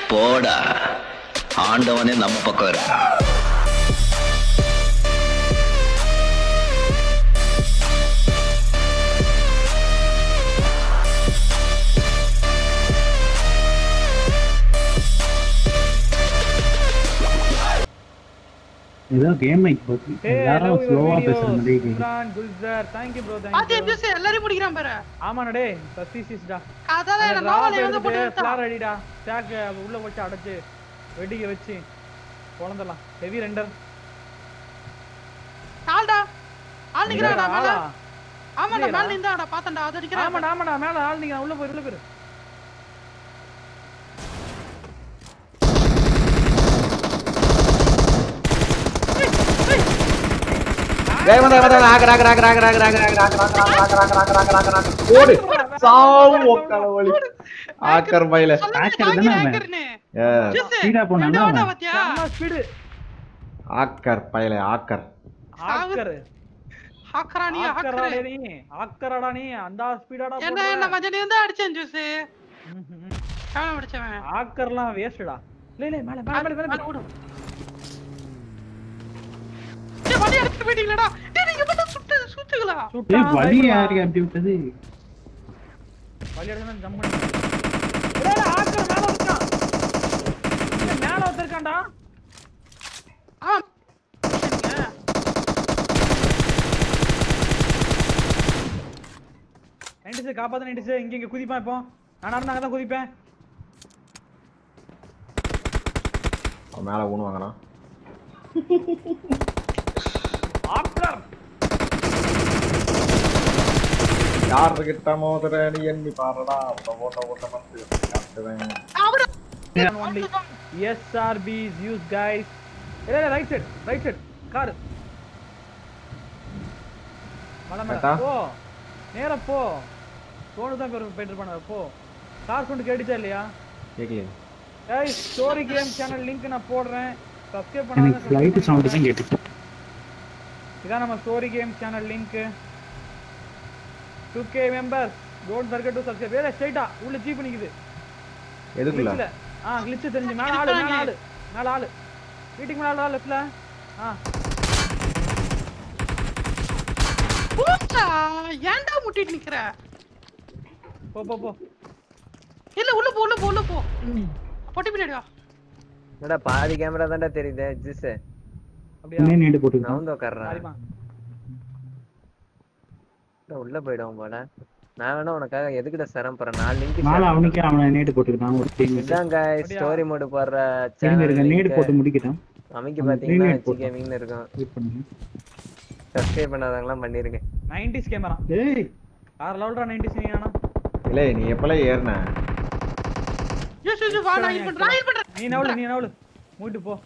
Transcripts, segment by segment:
போடா ஆண்டவனே நம்ம பக்கம் இருக்கான் ஏதோ கேம் மைக் போட்டு எல்லாரும் ஸ்லோவா பேசுற மாதிரி கேக்குது. Imran Gulzar thank you bro பாத்து தேங்க் யூ எப்படி எல்லாரையும் முடிக்கிறான் பாரு ஆமாடா டேய் சசிசிஸ்டா அதான் என்ன நோவலை வந்து போட்டு எடுத்தான். ஃபிளார் அடிடா ஸ்டாக் உள்ள வச்சு அடைச்சு வெடிக்க வச்சு குழந்தலாம் ஹெவி ரெண்டர் ஆள்டா ஆள் நிக்கிறாடா மேல ஆளா ஆமாடா இல்லையேடா. மேல நின்றாடா பாத்தண்டா அது நிக்கிறான் ஆமாடா ஆமாடா மேல ஆள் நீங்க உள்ள போய் உள்ள போயிரு டேய் வந்தா வந்தா ராக ராக ராக ராக ராக ராக ராக ராக ராக ராக ராக ராக ராக ராக ராக ஓடு சாவு ஒக்கல வலி ஆக்கர் பையில Hacker தானே அவன்? ஸ்பீடா போனானா அவன்? பாத்தியா செம்ம ஸ்பீடு ஆக்கர் பையில ஆக்கர் ஆக்கர் ஹாக்கரா நீ ஆக்கராடா ஹாக்கரா நீ ஆக்கராடா நீ அந்த ஸ்பீடாடா என்ன என்ன மஞ்சள் நீ வந்து அடிச்சேன் ஜூஸ் கவனம் அடிச்சவன் ஆக்கர்லாம் வேஸ்டடா லே லே மேல மேல மேல மேல ஓடு டேய் வண்டி எடுத்து போயிட்டீங்களடா டேய் நீங்க மட்டும் சுட்டு சுத்துங்களா ஏய், வழி யாரு அப்படி விட்டது வழி எடுத்து ஜம்ப் பண்ணி டேய் ஆக்கர் மேல இருக்கான் இங்க மேல வந்திருக்கான்டா ஆ நைன்டிஸ் காப்பாத்த நைன்டிஸ் இங்க இங்க குதிப்பான் இப்போ நான் நடந்து அங்க தான் குதிப்பேன் அவன் மேல ஊனு வாங்கறான் ஆக்கர் யார் கிட்ட மோதுற நீ எண்ணி பாருடா ஓட்ட ஓட்ட ஓட்ட வந்து காட்டுவேன் அவரு only SRB is used guys இல்ல இல்ல right side right side car மல மல கரெக்டா? போ நேரா போ தோணு தான் பேர் போயிட்டு இருப்பான போ கார் சவுண்ட் கேட்டுச்சா இல்லையா கேக்கலையே ஏய் ஸ்டோரி கேம் சேனல் லிங்க் நான் போடுறேன் சப்ஸ்கிரைப் எனக்கு பண்ணாங்க ஃப்ளைட் சவுண்ட் தான் கேட்டுச்சு இதான் நம்ம story game channel link 2k members don't forget to subscribe ஏய் ஸ்ட்ரைட்டா உள்ள ஜீப் நிக்குது எதுக்குள்ள glitchல ஆ glitch தெரிஞ்சு மேல ஆளு மேல ஆளு மேல ஆளு வீட்டுக்கு மேல ஆளு லெஃப்ட்ல ஆ பூச்சா ஏன்டா முட்டிட்டு நிக்கிற போ போ போ இல்ல உள்ள போ உள்ள போ உள்ள போ பொட்டி பின்னாடி வா என்னடா பாதி கேமரா தான்டா தெரியுது ஜூஸ் அப்படியா என்ன நேடு போட்டுருக்கான் நவுந்து உட்கார்றான் சாரிமா நான் உள்ள போயிடுவோம் போல நான் வேணா உனக்காக எதுக்குடா சிரம் போறேன் நாலு லிங்க் மேல அவனுக்கே அவனை நேடு போட்டுருக்கான் ஒரு டீம் இதாங்க ஸ்டோரி மோடு போடுற இருங்க இருங்க நேடு சேனல் போட்டு முடிக்கிட்டான் அமைக்க அவன் பாத்தீங்கன்னா premium ஹெச் போட்டான். கேமிங்னு இருக்கும் வெயிட் பண்ணுங்க சப்ஸ்கிரைப் பண்ணாதவங்களாம் பண்ணிருங்க 90s கேமரா ஏய் ஆறு லெவல்ரா 90s நீ ஆனா இல்ல நீ எப்பல ஏறின யூஸ் யூஸ் வா நான் ஹீல் பண்றேன் நான் ஹீல் பண்றேன் நீ நவுளு நீ நவுளு மூட்டு போ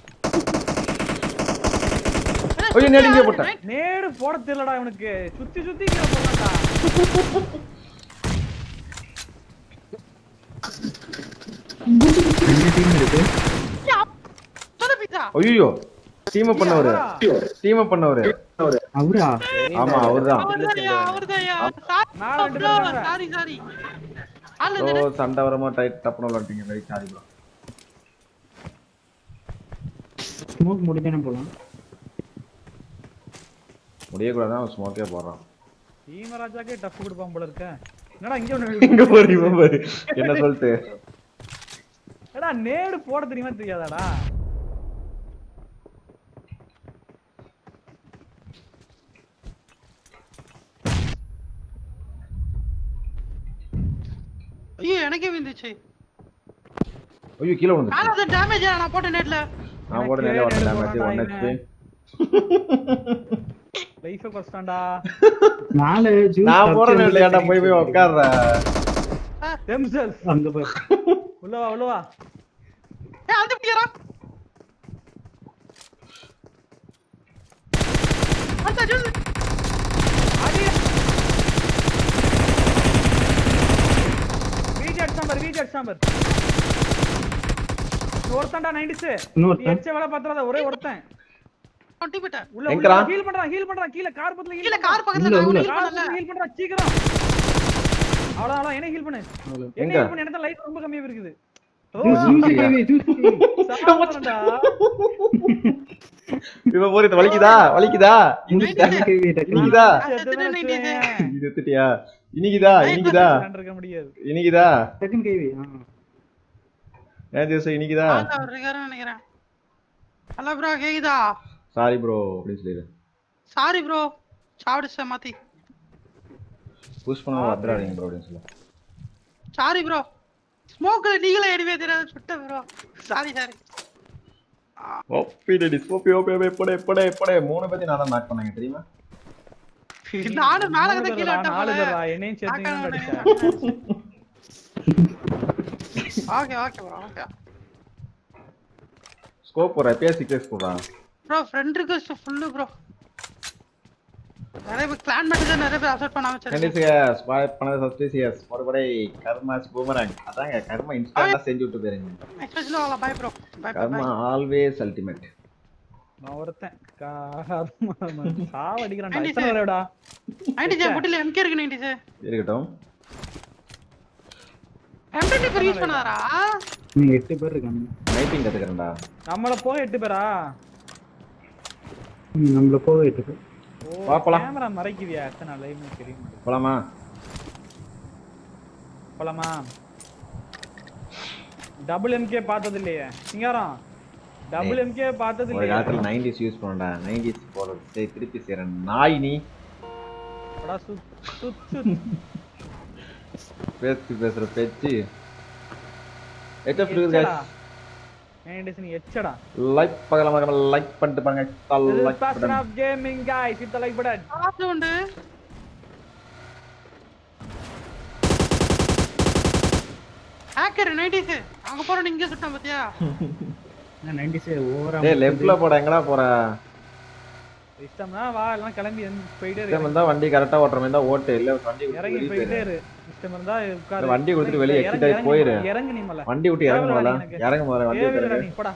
ஐயோ நெடுங்க போட்டேன் நேடு போட தெரியலடா இவனுக்கு சுத்தி சுத்தி கீழே போறான்டா ரெண்டு டீம் இருக்கு சொல்லு பீஸா ஐயோ டீம் பண்ணவரு டீம் பண்ணவரு அவரா ஆமா அவர்தான் அவர்தான்யா அவர்தான்யா மேல ரெண்டு பேர் இருக்காங்க. சாரி சாரி ஆளு ஓ இந்த சண்டை வரமா டைட் டப்புனு விளாட்டீங்க வெரி சாரி ப்ரோ ஸ்மோக் முடிஞ்சானே போலாம் முடியக்கூடாதான் அவன் ஸ்மோக்கே போடுறான் ஈமராஜாக்கே டஃப் கொடுப்பான் போல இருக்க என்னடா இங்க ஒண்ணு இங்க போறீ பாரு என்ன சொல்லிட்டு எடா நேடு போட தெரியுமா தெரியாதாடா ஐயோ எனக்கே விழுந்துச்சு ஐயோ கீழே மேல விழுந்துச்சு அது டேமேஜ் நான் போட்ட நேட்ல நான் போட நிறைய ஒன் டேமேஜ் ஒன் ஹெச்பி லைஃபே கஷ்டம்டா நாலு ஜூஸ் நான் போற நேரத்துல ஏன்டா போய் போய் உட்கார்ற தெம்செல்ஸ் அங்க போய் உள்ள வா உள்ள வா ஏய் அந்த பிடியரா அந்த ஜூஸ் அடி வீஜெட் சாம்பர் வீஜெட் சாம்பர் ஒருத்தன்டா 90s இன்னொருத்தன். எச்ச வேலை பாத்துறத ஒரே ஒருத்தன் ஒட்டி போட்டேன் உள்ள எங்கடா? உள்ள ஹீல் பண்றான் ஹீல் பண்றான் கீழ கார் பக்கத்துல கீழ ஹீல் கார் பக்கத்துல உள்ள, நான் உள்ள. ஹீல் பண்ணல கார் ஹீல் பண்றான் சீக்கிரம் அவ்வளவு அவ்வளவு என்ன ஹீல் பண்ணு என்ன எங்க? ஹீல் பண்ணு எனக்கு லைஃப் ரொம்ப கம்மியா இருக்குது சாப்பிடுறேன்டா. இப்ப போறது வலிக்குதா வலிக்குதா இனிக்குதா இனிக்குதா செத்துதான் வச்சுக்கோயேன். இது எடுத்துட்டியா இனிக்குதா இனிக்குதா இருக்க முடியாது இனிக்குதா செகண்ட் கேவி ஏன் ஜோசப் இனிக்குதா ஆமா, அவர் இருக்காருன்னு நினைக்கிறேன் ஹலோ ப்ரோ கேக்குதா சாரி ப்ரோ அப்படின்னு சொல்லிடு சாரி ப்ரோ சாப்பிடுச்ச மாத்தி புஷ் பண்ண வந்துடாதீங்க ப்ரோ அப்படின்னு சொல்லு சாரி ப்ரோ ஸ்மோக் நீங்களே எடுவே தெரியாது சுட்ட ப்ரோ சாரி சாரி ஓப்பி டெடி ஓப்பி ஓப்பி ஓப்பி எப்படே எப்படே எப்படே மூணு பேத்தி நான் தான் மேக் பண்ணேங்க தெரியுமா நானும் மேல மூணு இருந்து கீழே பேர்டா, விட்டேன் நாலு போல. பேர்டா, என்னையும் சேர்த்து பார்க்காம அடிச்சேன். Okay okay bro okay scope போடுற எப்பயா சிக்ஸ் போடுறா bro friend request full bro நிறைய பேர் பிளான் பண்ணி தான் நிறைய பேர் அசெப்ட் பண்ணாம வச்சிருக்கேன் கண்டிசியஸ் ஸ்பாய் பண்ணது சஸ்பீசியஸ் மறுபடி கர்மாஸ் பூமரங் அதாங்க கர்மா இன்ஸ்டன்டா செஞ்சு விட்டு போயிருங்க எக்ஸ்பெஷலி வாங்க bye bro bye bye karma always ultimate நான் ஒருத்தன் காரணமா சாவடிக்கிறான்டா. நைன்டி எத்தனை சார். தடவைடா? நைன்டி சார் புட்டில எம்கே இருக்கு நைன்டி சார் இருக்கட்டும் எம்டி பேர் யூஸ் பண்ணாரா நீங்க எட்டு பேர் இருக்காங்க நைட்டிங் கத்துக்கிறேன்டா நம்மள போக எட்டு பேரா ம், நம்மள போக எட்டு பேர் ஓ, பாப்பலாம். கேமரா மறைக்குதியா எத்தனை லைவ்னு தெரிய மாட்டேங்குது. போலாமா போலாமா டபுள் எம்கே பார்த்தது இல்லையே சிங்காரம் டபுள் எம்கே பார்த்தது ஒரு இல்லையே காலத்துல நைன்டிஸ் யூஸ் பண்ணடா நைன்டிஸ் போடுறது சரி திருப்பி செய்றேன் நாய் நீ போடா, சுத் சுத் சுத் பேச்சு பேசுற பேச்சு எச்சப் இருக்குது எச்சடா. guys நைன்டிஸ் நீ எச்சடா லைக் பார்க்கலாம் பார்க்கலாம் லைக் பண்ணிட்டு பாருங்க This is லைக் Passion பண்ணுங்க of Gaming guys hit the like button காசு உண்டு ஹேக்கர் நைன்டிஸ் அங்க போறோம் இங்க சுட்டான் பாத்தியா நைன்டிஸ் ஓவரா டேய் லெஃப்ட்ல போட எங்கடா போற இஷ்டம்னா வா இல்லைன்னா கிளம்பி எந்த- போயிட்டே இஷ்டம் இரு இருந்தா வண்டி கரெக்டா ஓட்டுற மாதிரி தான் ஓட்டு இல்ல வண்டி விட்டு இறங்கி வெளிய போயிட்டே போயிரு இரு இஷ்டம் இருந்தா உட்காரு இல்ல, வண்டி கொடுத்துட்டு வெளிய இறங்கு, exit ஆகி இறங்கு, போயிரு. இறங்கு நீ மல்ல வண்டி விட்டு இறங்க தேவையில்லடா முதல்ல எனக்கு. இறங்க முதல்ல வண்டி விட்டு தேவையில்லடா இறங்கு நீ போடா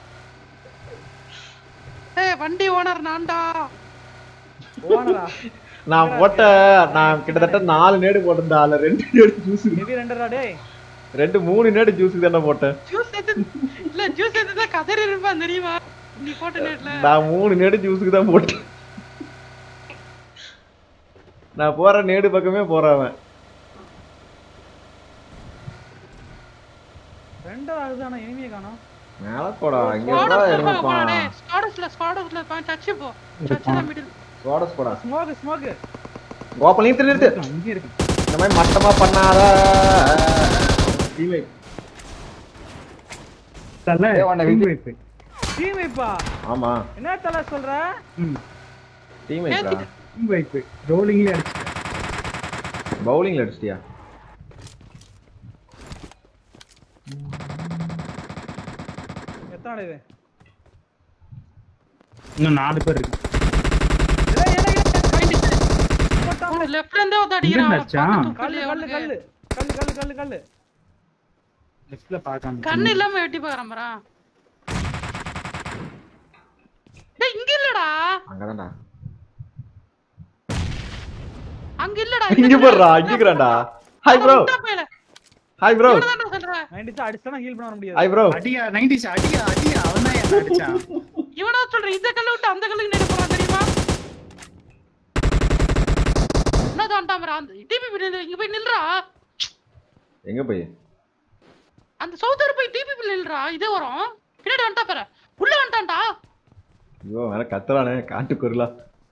ஏய் வண்டி ஓனர் நான்டா ஓனரா நான் போட்ட நான் கிட்டத்தட்ட நாலு நேடு போட்டிருந்தேன் அதுல ரெண்டு நேடு ஜூஸ் ஹெவி ரெண்டரா டேய் ரெண்டு மூணு நேடு ஜூஸ் தானே போட்டேன் ஜூஸ் எடுத்து இல்ல ஜூஸ் எடுத்து தான் கதறி இருப்பான் தெரியுமா நீ போட்ட நேட்ல நான் மூணு நேடு ஜூஸுக்கு தான் போட்டேன் நான் போற நேடு பக்கமே போறவன் ரெண்டரா அதுதானா இனிமே காணோம் மேல போடா இங்க இருந்தா இறங்கப்பான் ஸ்காடஸ்ல ஸ்காடஸ்ல பாய் டச் போ டச் தான் மிடில் சோடஸ் போடா ஸ்மோக் ஸ்மோக் கோபால் நிறுத்து நிறுத்து அங்க இருக்கு இந்த மாதிரி மட்டமா பண்ணாத டீமேட் தல ஏய், உன்னை team விட்டு- wipe. டீம் இப்பா ஆமா என்ன தல சொல்ற ம் டீமேட்ரா team wipe. ரோலிங்லயே அடிச்சு பவுலிங்ல அடிச்சிட்டியா எத்தனை இது இன்னும் நாலு பேர் இருக்கு ஏய், ஏய், ஏய், போட்டான். உனக்கு லெஃப்ட்ல இருந்தே வந்து இங்க அடிக்கிறான் இருந்தாச்சா? கல்லு கல்லு கல்லு கல்லு கல்லு கல்லு கல்லு லெஃப்ட்ல பாக்காம கண்ணு இல்லாம வெட்டி பாக்குறான் பாரா டேய் இங்க இல்லடா அங்கதான்டா அங்க இல்லடா இங்க போடுறா இங்க இருக்கிறான்டா ஹாய் ப்ரோ ஹாய் ப்ரோ சொல்றேன் நைன்டிஸ் அடிச்சா ஹீல் பண்ண முடியாது ஹாய் ப்ரோ அடியா நைன்டிஸ் அடியா அடியா அவன் தான் என்ன அடிச்சான் இவனா சொல்றேன் இந்த கல்ல விட்டு அந்த கல்லுக்கு நேர போறான் தெரியுமா என்ன தாண்டாம அந்த டிபிபி இங்க போய் நில்றா எங்க போய் அந்த சவுத்தர் போய் டிபிபி நில்றா இதே வரும் பின்னாடி வந்துட்டா பாரு உள்ள வந்துட்டான்டா ஐயோ வேற கத்துறானே காட்டு குரலா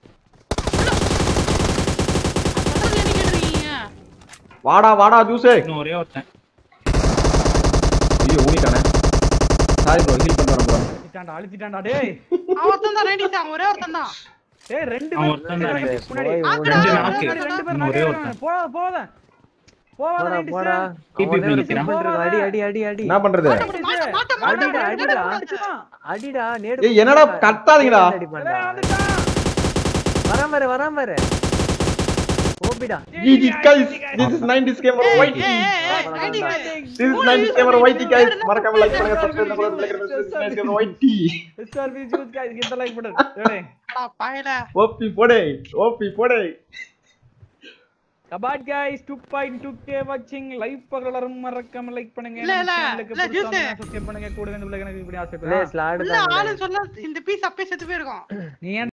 சொல்றது என்ன கேட்டுருக்கீங்க வாடா வாடா ஜூஸே இன்னும் ஒரே ஒருத்தன் ஐயோ ஊனிட்டானே சாரி ப்ரோ ஹீல் பண்ணிட்டு வரேன் ப்ரோ அழுத்திட்டான்டா அழுத்திட்டான்டா டேய் அவர்தான் தான் நைன்டி தான் ஒரே ஒருத்தன் தான் டேய் ரெண்டு அவன் பேர் ஒருத்தன் தான் முன்னாடி, எனக்கு. முன்னாடி. போய் ஆக்குடா, ரெண்டு ஆக்குடா, நாக்கு. ஆக்குடா. ரெண்டு பேர் இன்னும் ஒரே நகை ஒருத்தன். போதா போதா போதா போடா நைன்டிஸ். போடா TP அவனே ஒரு நிக்கிறான். simple இருக்கு. அடி அடி அடி அடி என்ன பண்றது மாட்ட, மாட்ட, மாட்ட, அடிடா, மாட்ட, அடிடா. மாட்ட. அடிச்சுட்டான். அடிடா நேடு ஏய், என்னடா கத்தாதீங்கடா. அடிப்பான்டா. ஏய், வந்துட்டான். வராம இரு வராம இரு ஓபிடா GG guys this is 90s gamer ஏய், white ஏய், ஏய், ஏய், ninety this is 90s gamer white guys மறக்காம லைக் பண்ணுங்க சப்ஸ்கிரைப் பண்ணுங்க லைக் பண்ணுங்க this is 90s gamer white SRB choose guys, hit the like button. டேய், அடா, பாயல. ஓபி போடே ஓபி போடே கபாட் guys 2.2k வாட்சிங் லைவ் பகலரும் மறக்காம லைக் பண்ணுங்க இல்ல, இல்ல, சேனலுக்கு இல்ல, புதுசா ஜூஸ். வந்தா subscribe பண்ணுங்க கூட வந்து எனக்கு இப்படி இல்ல ஆசைப்படுறேன் ஸ்லாடு இல்ல ஆளு சொல்ல இந்த பீஸ் அப்பயே செத்து போயிருக்கும் நீ ஏன்